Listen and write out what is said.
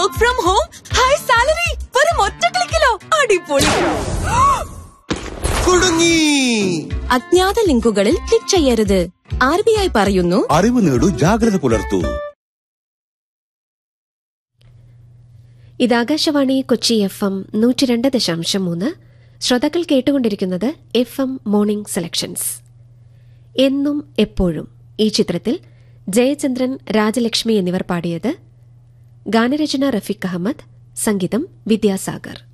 work from home high salary വെറും ഒറ്റ ക്ലിക്കിലോ അടിപൊളി കുടുങ്ങി അജ്ഞാത ലിങ്കുകളിൽ ക്ലിക്ക് ചെയ്യരുത് ആർ ബി ഐ പറയുന്നു അറിവ് നേടൂ ജാഗ്രത പുലർത്തൂ ഇത് ആകാശവാണി കൊച്ചി എഫ് എം നൂറ്റി രണ്ട് ദശാംശം മൂന്ന് ശ്രോതാക്കൾ കേട്ടുകൊണ്ടിരിക്കുന്നത് എഫ് എം മോർണിംഗ് സെലക്ഷൻസ് എന്നും എപ്പോഴും ഈ ചിത്രത്തിൽ ജയചന്ദ്രൻ രാജലക്ഷ്മി എന്നിവർ പാടിയത് ഗാനരചന റഫീഖ് അഹമ്മദ് സംഗീതം വിദ്യാസാഗർ